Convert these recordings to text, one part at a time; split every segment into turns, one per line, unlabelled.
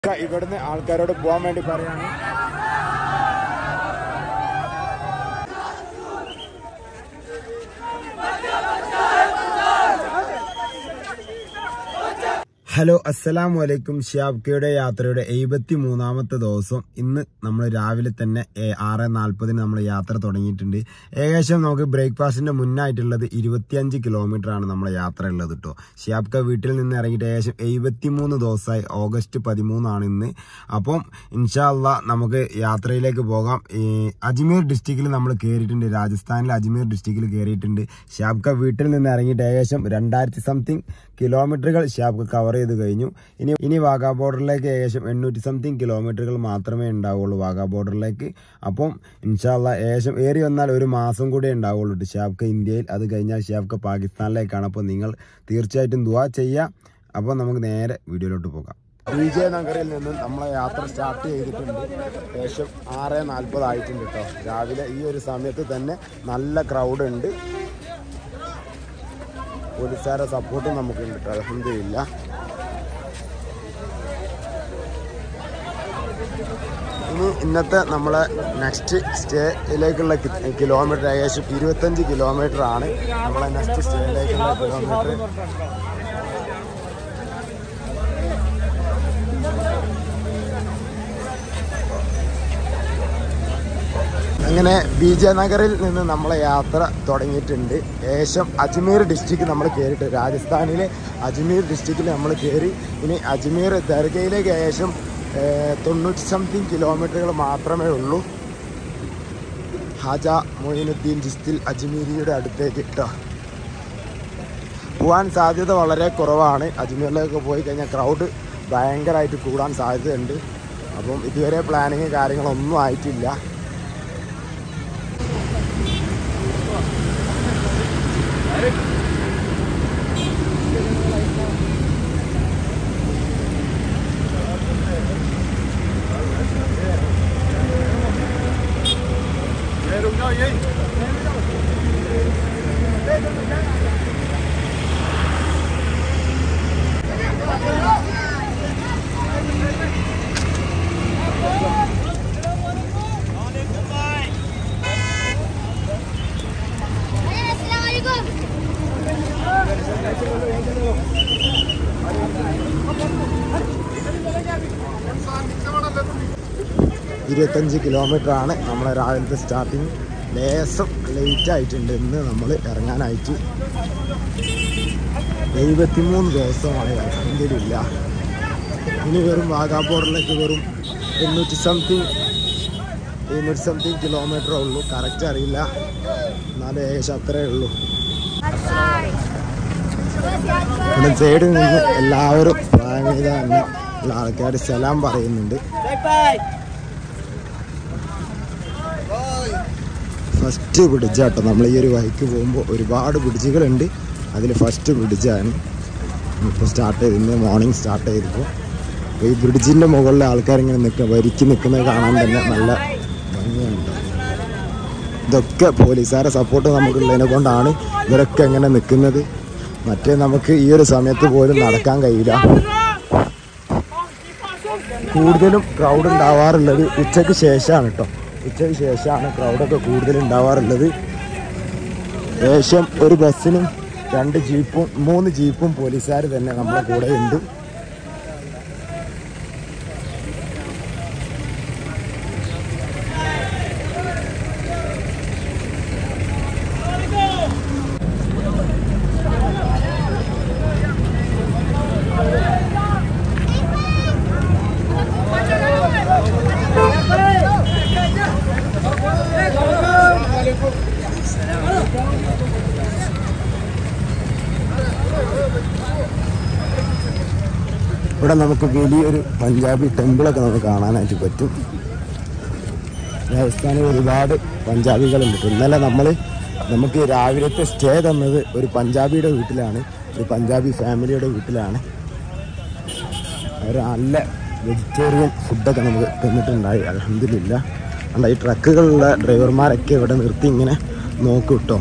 ഇക്ക ഇവിടുന്ന് ആൾക്കാരോട് പോകാൻ വേണ്ടി പറയാണ് ഹലോ അസ്സലാമു അലൈക്കും ഷിയാബ്ക്കയുടെ യാത്രയുടെ എഴുപത്തി മൂന്നാമത്തെ ദിവസം ഇന്ന് നമ്മൾ രാവിലെ തന്നെ ഏ- ആറ് നാൽപ്പതിന് നമ്മൾ യാത്ര തുടങ്ങിയിട്ടുണ്ട് ഏകദേശം നമുക്ക് ബ്രേക്ക്ഫാസ്റ്റിന്റെ മുന്നായിട്ടുള്ളത് ഇരുപത്തിയഞ്ച് കിലോമീറ്റർ ആണ് നമ്മളെ യാത്ര ഉള്ളത് കേട്ടോ ഷിയാബ്ക്ക വീട്ടിൽ നിന്ന് ഇറങ്ങിയിട്ട് ഏകദേശം എഴുപത്തി മൂന്ന് ദിവസമായി ഓഗസ്റ്റ് പതിമൂന്നാണ് ഇന്ന് അപ്പം ഇൻഷാല്ല നമുക്ക് യാത്രയിലേക്ക് പോകാം ഈ അജ്മീർ ഡിസ്ട്രിക്റ്റിൽ നമ്മൾ കയറിയിട്ടുണ്ട് രാജസ്ഥാനിലെ അജ്മീർ ഡിസ്ട്രിക്റ്റിൽ കയറിയിട്ടുണ്ട് ഷിയാബ്ക്ക വീട്ടിൽ നിന്ന് ഇറങ്ങിയിട്ട് ഏകദേശം രണ്ടായിരത്തി സംതിങ് കിലോമീറ്ററുകൾ ഷിയാബ്ക്ക കവർ ചെയ്ത് കഴിഞ്ഞു ഇനി ഇനി വാഗാ ബോർഡറിലേക്ക് ഏകദേശം എണ്ണൂറ്റി സംതിങ് കിലോമീറ്ററുകൾ മാത്രമേ ഉണ്ടാവുള്ളൂ വാഗാ ബോർഡറിലേക്ക് അപ്പം ഇൻഷാല്ല ഏകദേശം ഏറി വന്നാൽ ഒരു മാസം കൂടെ ഉണ്ടാവുള്ളൂ ട്ടോ ഷിയാബ്ക്ക ഇന്ത്യയിൽ അത് കഴിഞ്ഞാൽ ഷിയാബ്ക്ക പാകിസ്ഥാനിലേക്കാണ് അപ്പോൾ നിങ്ങൾ തീർച്ചയായിട്ടും ദുവാ ചെയ്യുക അപ്പോൾ നമുക്ക് നേരെ വീഡിയോയിലോട്ട് പോകാം വിജയനഗറിൽ നിന്ന് നമ്മളെ യാത്ര സ്റ്റാർട്ട് ചെയ്തിട്ടുണ്ട് ഏകദേശം ആറ് നാൽപ്പതായിട്ടുണ്ട് കേട്ടോ രാവിലെ ഈ ഒരു സമയത്ത് തന്നെ നല്ല ക്രൗഡ് ഉണ്ട് പോലീസുകാരെ സപ്പോർട്ടും നമുക്കുണ്ട് കേട്ടോ അലഹമില്ല ഇനി ഇന്നത്തെ നമ്മളെ നെക്സ്റ്റ് സ്റ്റേയിലേക്കുള്ള കിലോമീറ്റർ ഏകദേശം ഇരുപത്തഞ്ച് കിലോമീറ്റർ ആണ് നമ്മളെ നെക്സ്റ്റ് സ്റ്റേയിലേക്കുള്ള കിലോമീറ്റർ അങ്ങനെ വിജയനഗറിൽ നിന്ന് നമ്മളെ യാത്ര തുടങ്ങിയിട്ടുണ്ട് ഏകദേശം അജ്മീർ ഡിസ്ട്രിക്ട് നമ്മൾ കയറിയിട്ട് രാജസ്ഥാനിലെ അജ്മീർ ഡിസ്ട്രിക്റ്റിൽ നമ്മൾ കയറി ഇനി അജ്മീർ ദർഗയിലേക്ക് ഏകദേശം ഏഹ്, തൊണ്ണൂറ്റി സംതിങ് കിലോമീറ്ററുകൾ മാത്രമേ ഉള്ളൂ ഹാജ മൊയിനുദ്ദീൻ ജിസ്തിൽ അജ്മീരിയുടെ അടുത്തേക്ക് കേട്ടോ പോകാൻ സാധ്യത വളരെ കുറവാണ് അജ്മീറിലേക്ക് പോയി കഴിഞ്ഞാൽ ക്രൗഡ് ഭയങ്കരമായിട്ട് കൂടാൻ സാധ്യതയുണ്ട് അപ്പം ഇതുവരെ പ്ലാനിങ് കാര്യങ്ങളൊന്നും ആയിട്ടില്ല
अस्सलाम वालेकुम
ഇരുപത്തഞ്ച് കിലോമീറ്റർ ആണ് നമ്മളെ രാവിലത്തെ സ്റ്റാർട്ടിങ് ലേസം ലേറ്റ് ആയിട്ടുണ്ട് ഇന്ന് നമ്മൾ ഇറങ്ങാനായിട്ട് എഴുപത്തിമൂന്ന് ദിവസമായി അലഹമില്ല ഇനി വെറും വാഗാ ബോർഡറിലേക്ക് വെറും എണ്ണൂറ്റി സംതിങ് എണ്ണൂറ്റി സംതിങ് കിലോമീറ്ററേ ഉള്ളൂ കറക്റ്റ് അറിയില്ല എന്നാലും ഏകദേശം അത്രേ ഉള്ളൂ പിന്നെ സൈഡിൽ നിന്ന് എല്ലാവരും പ്രായമിത തന്നെ ഉള്ള ആൾക്കാർ സലാം പറയുന്നുണ്ട് ഫസ്റ്റ് ബ്രിഡ്ജാട്ടോ നമ്മൾ ഈ ഒരു വഴിക്ക് പോകുമ്പോൾ ഒരുപാട് ബ്രിഡ്ജുകളുണ്ട് അതിൽ ഫസ്റ്റ് ബ്രിഡ്ജാണ് ഇപ്പോൾ സ്റ്റാർട്ട് ചെയ്ത് ഇന്ന് മോർണിംഗ് സ്റ്റാർട്ട് ചെയ്തപ്പോൾ അപ്പോൾ ഈ ബ്രിഡ്ജിൻ്റെ മുകളിൽ ആൾക്കാരിങ്ങനെ നിൽക്കുക വരിക്ക് നിൽക്കുന്നത് കാണാൻ തന്നെ നല്ല ഭംഗിയുണ്ട് ഇതൊക്കെ പോലീസുകാരെ സപ്പോർട്ട് നമുക്കുള്ളതിനെ കൊണ്ടാണ് ഇവരൊക്കെ ഇങ്ങനെ നിൽക്കുന്നത് മറ്റേ നമുക്ക് ഈ ഒരു സമയത്ത് പോലും നടക്കാൻ കഴിയില്ല കൂടുതലും ക്രൗഡ് ഉണ്ടാവാറുള്ളത് ഉച്ചയ്ക്ക് ശേഷമാണ് കേട്ടോ ഉച്ചയ്ക്ക് ശേഷമാണ് ക്രൗഡൊക്കെ കൂടുതൽ ഉണ്ടാവാറുള്ളത് ഏകദേശം ഒരു ബസ്സിനും രണ്ട് ജീപ്പും മൂന്ന് ജീപ്പും പോലീസുകാർ തന്നെ നമ്മളെ കൂടെ ഉണ്ട് ഇവിടെ നമുക്ക് വലിയൊരു പഞ്ചാബി ടെമ്പിളൊക്കെ നമുക്ക് കാണാനായിട്ട് പറ്റും രാജസ്ഥാനിൽ ഒരുപാട് പഞ്ചാബികളുണ്ട് ഇപ്പൊ ഇന്നലെ നമ്മൾ നമുക്ക് രാവിലത്തെ സ്റ്റേ തന്നത് ഒരു പഞ്ചാബിയുടെ വീട്ടിലാണ് ഒരു പഞ്ചാബി ഫാമിലിയുടെ വീട്ടിലാണ് അവർ നല്ല വെജിറ്റേറിയൻ ഫുഡൊക്കെ നമുക്ക് തന്നിട്ടുണ്ടായി അലഹമില്ല അല്ല ഈ ട്രക്കുകളുള്ള ഡ്രൈവർമാരൊക്കെ ഇവിടെ നിർത്തി ഇങ്ങനെ നോക്കും കേട്ടോ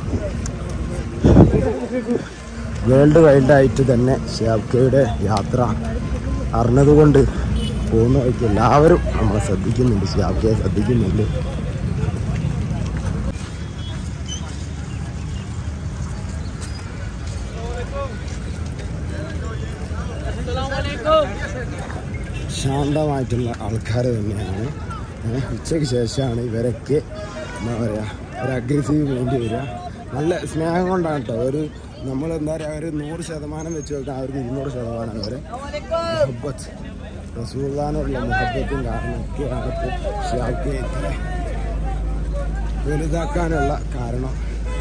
വേൾഡ് വൈൽഡായിട്ട് തന്നെ ഷാബ്കയുടെ യാത്ര അറിഞ്ഞതുകൊണ്ട് പോകുന്ന വഴിക്ക് എല്ലാവരും നമ്മളെ ശ്രദ്ധിക്കുന്നുണ്ട് ഷിയാബ്ക്കയെ ശ്രദ്ധിക്കുന്നുണ്ട് ശാന്തമായിട്ടുള്ള ആൾക്കാർ തന്നെയാണ് ഏഹ് ഉച്ചയ്ക്ക് ശേഷമാണ് ഇവരൊക്കെ എന്താ പറയുക ഒരു അഗ്രസീവ് വേണ്ടി വരിക നല്ല സ്നേഹം കൊണ്ടാണ് കേട്ടോ ഒരു നമ്മൾ എന്താ പറയുക ഒരു നൂറ് ശതമാനം വെച്ച് നോക്കാം അവർക്ക് ഇരുന്നൂറ് ശതമാനം വരെ മുഹബത്ത് റസൂള്ളാനുള്ള മുഹബത്തും കാരണമൊക്കെയാണ് ഇപ്പോൾ ഷിയാബ്ക്ക് ഇത്ര വലുതാക്കാനുള്ള കാരണം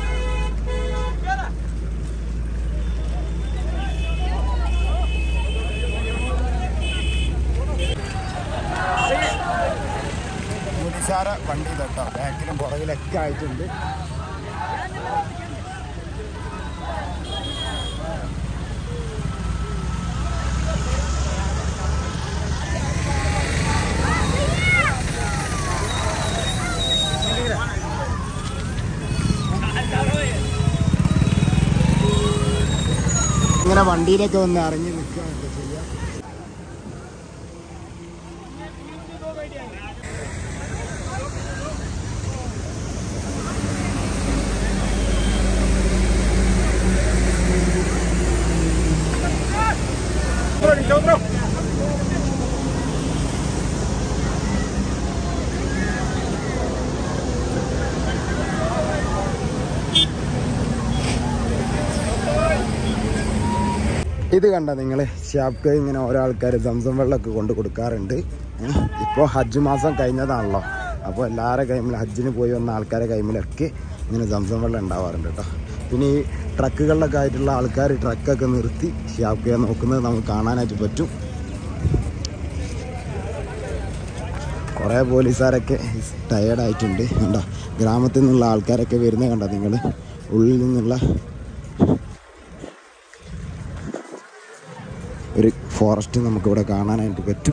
പോലീസുകാര വണ്ടി തൊട്ടോ ബാക്കിലും പുറകിലൊക്കെ ആയിട്ടുണ്ട് ഇങ്ങനെ വണ്ടിയിലൊക്കെ ഒന്ന് ഇറങ്ങി നിൽക്കുകയൊക്കെ ചെയ്യാം ഇത് കണ്ട നിങ്ങൾ ഷാപ്ക്ക് ഇങ്ങനെ ഓരോ ആൾക്കാർ സംസം വെള്ളമൊക്കെ കൊണ്ട് കൊടുക്കാറുണ്ട് ഇപ്പോൾ ഹജ്ജ് മാസം കഴിഞ്ഞതാണല്ലോ അപ്പോൾ എല്ലാവരുടെ കൈമിൽ ഹജ്ജിന് പോയി വന്ന ആൾക്കാരെ കൈമിലൊക്കെ ഇങ്ങനെ സംസം വെള്ളം ഉണ്ടാവാറുണ്ട് കേട്ടോ പിന്നെ ഈ ട്രക്കുകളിലൊക്കെ ആയിട്ടുള്ള ആൾക്കാർ ട്രക്കൊക്കെ നിർത്തി ഷാപ്ക്കയെ നോക്കുന്നത് നമുക്ക് കാണാനായിട്ട് പറ്റും കുറേ പോലീസുകാരൊക്കെ ടയേർഡായിട്ടുണ്ട് കണ്ടോ ഗ്രാമത്തിൽ നിന്നുള്ള ആൾക്കാരൊക്കെ വരുന്നത് കണ്ടോ നിങ്ങൾ ഉള്ളിൽ നിന്നുള്ള ഒരു ഫോറസ്റ്റ് നമുക്കിവിടെ കാണാനായിട്ട് പറ്റും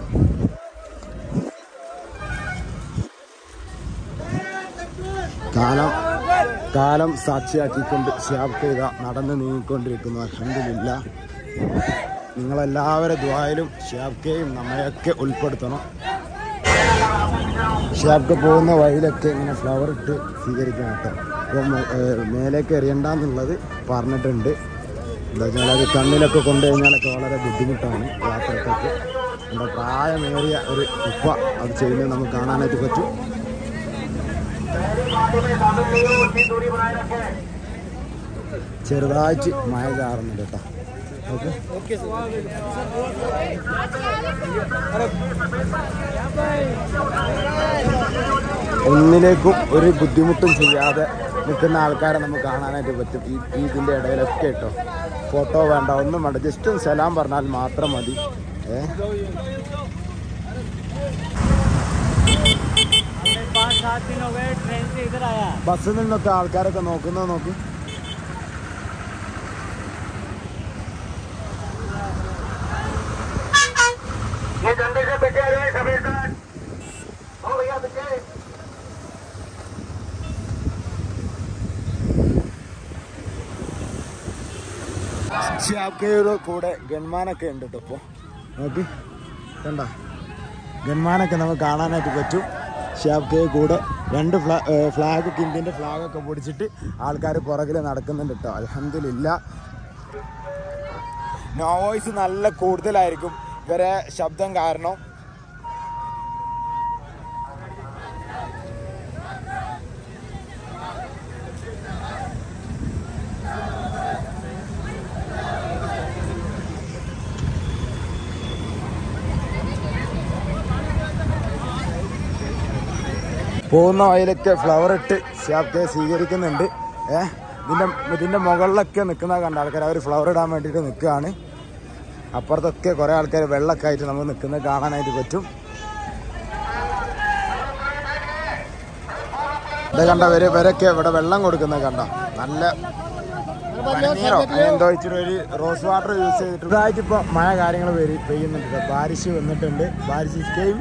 കാലം കാലം സാക്ഷിയാക്കിക്കൊണ്ട് ഷിയാബ് ചെയ്ത നടന്ന് നീങ്ങിക്കൊണ്ടിരിക്കുന്നു അലഹമില്ല നിങ്ങളെല്ലാവരുടെ ദ്വായിലും ഷിയാബ്ക്കെയും നമ്മളെയൊക്കെ ഉൾപ്പെടുത്തണം ഷിയാബ്ക്ക് പോകുന്ന വഴിയിലൊക്കെ ഇങ്ങനെ ഫ്ലവർ ഇട്ട് സ്വീകരിക്കണം കേട്ടോ അപ്പം മേലേക്ക് എറിയണ്ടെന്നുള്ളത് പറഞ്ഞിട്ടുണ്ട് എന്താ വെച്ചാൽ അത് കണ്ണിലൊക്കെ കൊണ്ടു കഴിഞ്ഞാലൊക്കെ വളരെ ബുദ്ധിമുട്ടാണ് യാത്രക്കൊക്കെ എന്താ പ്രായമേറിയ ഒരു ഉപ്പ അത് ചെയ്യുന്നത് നമുക്ക് കാണാനായിട്ട് പറ്റും ചെറുതായിട്ട് മഴ ചാറുന്നുണ്ട് കേട്ടോ ഓക്കെ ഒന്നിലേക്കും ഒരു ബുദ്ധിമുട്ടും ചെയ്യാതെ നിൽക്കുന്ന ആൾക്കാരെ നമുക്ക് കാണാനായിട്ട് പറ്റും ഈ ഈ ഇതിൻ്റെ ഇടയിലൊക്കെ കേട്ടോ ഫോട്ടോ വേണ്ട ഒന്നും വേണ്ട ജസ്റ്റ് ഒന്ന് സലാം പറഞ്ഞാൽ മാത്രം മതി ഏ
पाँच सात दिन हो गए ट्रेन से इधर आया
ബസ്സിൽ നിന്നൊക്കെ ആൾക്കാരൊക്കെ നോക്കുന്നത് നോക്ക്
ये डंडे से बचे हुए सभी सर हो भैया बचे
ഷാബ്ക്കയുടെ കൂടെ ഗൺമാനൊക്കെ ഉണ്ട് കേട്ടോ ഇപ്പോൾ നോക്ക് കണ്ട ഗൺമാനൊക്കെ നമുക്ക് കാണാനായിട്ട് പറ്റും ഷാബ്ക്കയെ കൂടെ രണ്ട് ഫ്ലാ ഫ്ലാഗ് ഇന്ത്യൻ്റെ ഫ്ലാഗൊക്കെ പൊടിച്ചിട്ട് ആൾക്കാർ പുറകിൽ നടക്കുന്നുണ്ട് കേട്ടോ അലഹമില്ല നോവോയ്സ് നല്ല കൂടുതലായിരിക്കും ഇവരെ ശബ്ദം കാരണം പോകുന്ന വഴിയിലൊക്കെ ഫ്ലവർ ഇട്ട് ഷാപ്കെ സ്വീകരിക്കുന്നുണ്ട് ഏഹ് ഇതിൻ്റെ ഇതിൻ്റെ മുകളിലൊക്കെ നിൽക്കുന്ന കണ്ട ആൾക്കാർ അവർ ഫ്ലവർ ഇടാൻ വേണ്ടിയിട്ട് നിൽക്കുകയാണ് അപ്പുറത്തൊക്കെ കുറേ ആൾക്കാർ വെള്ളമൊക്കെ ആയിട്ട് നമുക്ക് നിൽക്കുന്നത് കാണാനായിട്ട് പറ്റും ഇത് കണ്ട ഇവര് ഇവരൊക്കെ ഇവിടെ വെള്ളം കൊടുക്കുന്നത് കണ്ട നല്ല പനിനീരോ എന്തോ ഇച്ചിരി ഒരു റോസ് വാട്ടർ യൂസ് ചെയ്തിട്ട് ഇതായിട്ട് ഇപ്പോൾ മഴ കാര്യങ്ങൾ വരി പെയ്യുന്നുണ്ട് ട്ടോ. ബാരിഷ് വന്നിട്ടുണ്ട് ബാരിഷ് ഇസ്കയും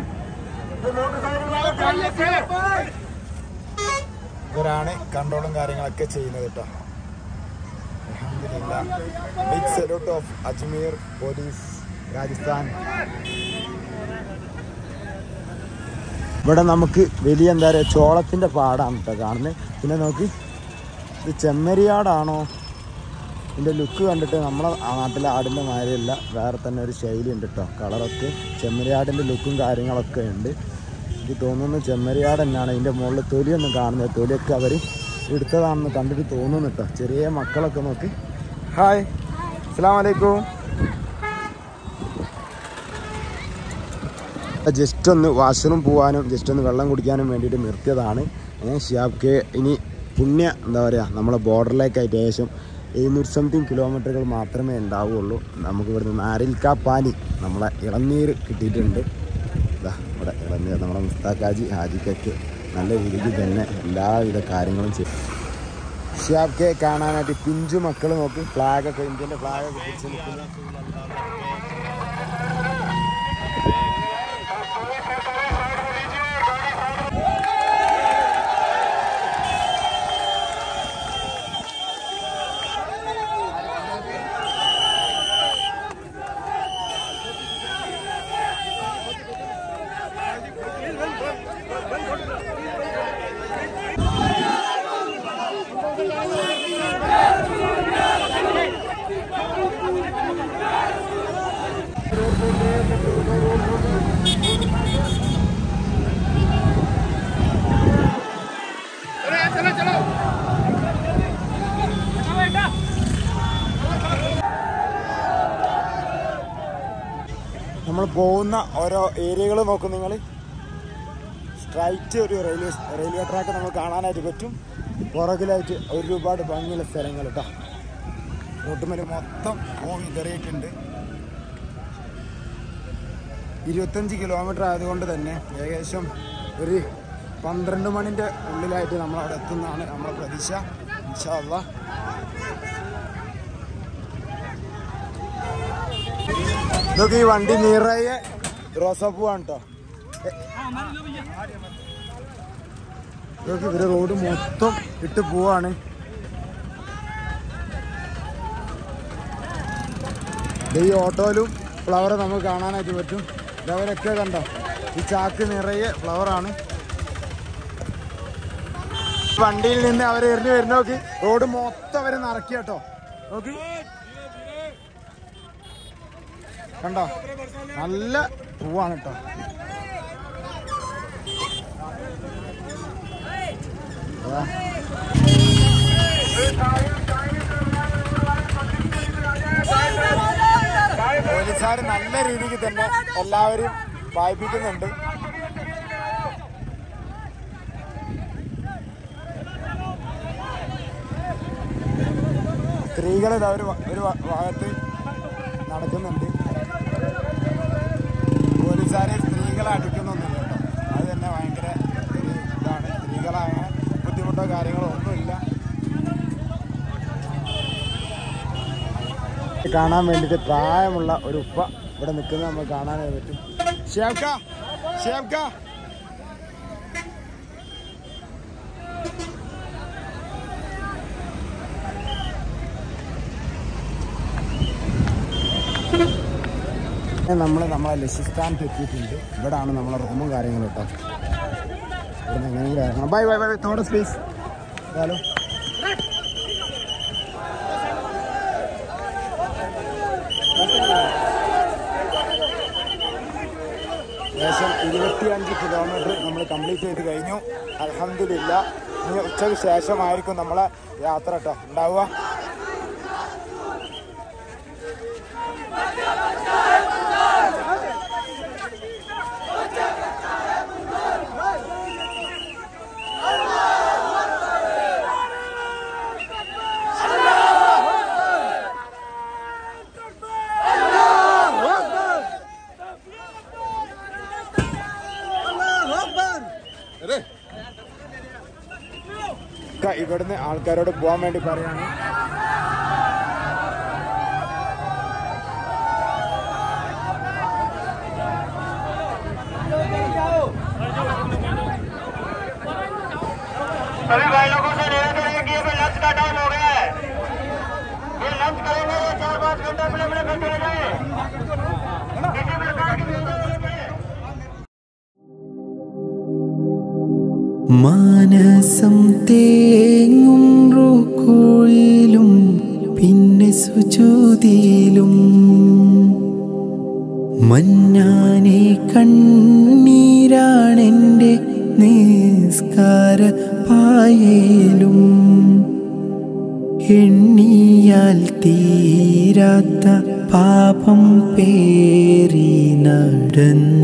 ഇവരാണ് കൺട്രോളും കാര്യങ്ങളൊക്കെ ചെയ്യുന്നത് കേട്ടോ big salute of Ajmer police Rajasthan ഇവിടെ നമുക്ക് വലിയ എന്താ പറയുക ചോളത്തിൻ്റെ പാടാണ് കേട്ടോ കാണുന്നത് പിന്നെ നോക്കി ഇത് ചെമ്മരിയാടാണോ ഇതിൻ്റെ ലുക്ക് കണ്ടിട്ട് നമ്മളെ നാട്ടിലെ ആടിൻ്റെ മാതിരിയല്ല വേറെ തന്നെ ഒരു ശൈലി ഉണ്ട് കേട്ടോ കളറൊക്കെ ചെമ്മരിയാടിൻ്റെ ലുക്കും കാര്യങ്ങളൊക്കെ ഉണ്ട് എനിക്ക് തോന്നുന്നു ചെമ്മരിയാട് തന്നെയാണ് ഇതിൻ്റെ മുകളിൽ തൊലിയൊന്നും കാണുന്നത് തൊലിയൊക്കെ അവർ എടുത്തതാണെന്ന് കണ്ടിട്ട് തോന്നുന്നു കേട്ടോ ചെറിയ മക്കളൊക്കെ നോക്കി ഹായ് അസ്സാം വലൈക്കും ജസ്റ്റ് ഒന്ന് വാഷ്റൂം പോകാനും ജസ്റ്റ് ഒന്ന് വെള്ളം കുടിക്കാനും വേണ്ടിയിട്ട് നിർത്തിയതാണ് ഏഹ് ഷിയാബ്ക്ക് ഇനി പുണ്യ എന്താ പറയുക നമ്മളെ ബോർഡറിലേക്കായിട്ട് ഏകദേശം എഴുന്നൂറ്റി സംതിങ് കിലോമീറ്ററുകൾ മാത്രമേ ഉണ്ടാവുകയുള്ളൂ നമുക്ക് ഇവിടുന്ന് നാരിൽക്കാ പാനി നമ്മളെ ഇളനീർ കിട്ടിയിട്ടുണ്ട് ഇതാ ഇവിടെ ഇളനീർ നമ്മുടെ മുസ്താഖാജി ഹാജിക്കൊക്കെ നല്ല രീതിക്ക് തന്നെ എല്ലാവിധ കാര്യങ്ങളും ചെയ്യും ഷിയാബ്ക്കെ കാണാനായിട്ട് പിഞ്ചു മക്കൾ നോക്കി ഫ്ലാഗൊക്കെ ഇന്ത്യൻ്റെ ഫ്ലാഗൊക്കെ പിടിച്ച് നിൽക്കുന്ന നമ്മൾ പോകുന്ന ഓരോ ഏരിയകൾ നോക്കും നിങ്ങൾ സ്ട്രൈറ്റ് ഒരു റെയിൽവേ റെയിൽവേ ട്രാക്ക് നമുക്ക് കാണാനായിട്ട് പറ്റും പുറകിലായിട്ട് ഒരുപാട് ഭംഗിയുള്ള സ്ഥലങ്ങൾ കേട്ടോ റൂട്ടുമേൽ മൊത്തം പൂ വിതറിയിട്ടുണ്ട് ഇരുപത്തഞ്ച് കിലോമീറ്റർ ആയതുകൊണ്ട് തന്നെ ഏകദേശം ഒരു പന്ത്രണ്ട് മണിൻ്റെ ഉള്ളിലായിട്ട് നമ്മൾ അവിടെ എത്തുന്നതാണ് നമ്മളെ പ്രതീക്ഷ ഇൻഷാ അള്ളാ ഇതൊക്കെ ഈ വണ്ടി നിറയെ റോസാപ്പൂവാണ് കേട്ടോ ഇതൊക്കെ ഇവര് റോഡ് മൊത്തം ഇട്ട് പോവാണ് ദേ ഈ ഓട്ടോയിലും ഫ്ലവർ നമുക്ക് കാണാനായിട്ട് പറ്റും ഇതവരൊക്കെ കണ്ടോ ഈ ചാക്ക് നിറയെ ഫ്ലവറാണ് വണ്ടിയിൽ നിന്ന് അവർ എറിഞ്ഞു വരുന്ന നോക്കി റോഡ് മൊത്തം അവര് നിറക്കി കേട്ടോ നോക്കി കണ്ടോ നല്ല പൂവാണ് കേട്ടോ അതാ. പോലീസുകാർ നല്ല രീതിക്ക് തന്നെ എല്ലാവരും വായിപ്പിക്കുന്നുണ്ട് സ്ത്രീകൾ ഇതാ ഒരു വ- ഒരു വ- ഭാഗത്ത് നടക്കുന്നുണ്ട് പോലീസുകാരെ സ്ത്രീകളെ അടിക്കുന്നൊന്നുമില്ല കേട്ടോ അത് തന്നെ ഭയങ്കര ഒരു ഇതാണ് സ്ത്രീകളായ ബുദ്ധിമുട്ടോ കാര്യങ്ങളോ ഒന്നുമില്ല കാണാൻ വേണ്ടിയിട്ട് പ്രായമുള്ള ഒരു ഉപ്പ ഇവിടെ നിൽക്കുന്നത് നമുക്ക് കാണാനായി പറ്റും ഷേബ്ക ഷേബ്ക നമ്മൾ നമ്മളെ ലക്ഷ്യസ്ഥാനത്ത് എത്തിയിട്ടുണ്ട് ഇവിടാണ് നമ്മളെ റൂമും കാര്യങ്ങളും കേട്ടോ ഇവിടെ എങ്ങനെയെങ്കിലും ഇറങ്ങണം ബൈ ബൈ ബൈ തോടെ സ്പേസ് ഹലോ ഏകദേശം ഇരുപത്തിയഞ്ച് കിലോമീറ്റർ നമ്മൾ കംപ്ലീറ്റ് ചെയ്ത് കഴിഞ്ഞു അലഹമില്ല ഇനി ഉച്ചയ്ക്ക് ശേഷമായിരിക്കും നമ്മളെ യാത്ര കേട്ടോ ഉണ്ടാവുക ഒക്കെ ഇവിടുന്ന് ആൾക്കാരോട് പോകാൻ വേണ്ടി പറയാണ്
सभी भाई लोगों से निवेदन है कि अभी लंच का टाइम हो गया है ये लंच करेंगे ये चार पाँच घंटे अपने अपने घर चले जाए किसी प्रकार की व्यवस्था नहीं है
മാനസം തേങ്ങും റുക്കുയിലും പിന്നെ സുജൂതിയിലും മഞ്ഞാനെ കണ്ണീരാണെൻ്റെ നിസ്കാര പായേലും എണ്ണിയാൽ തീരാത്ത പാപം പേറി നടന്നു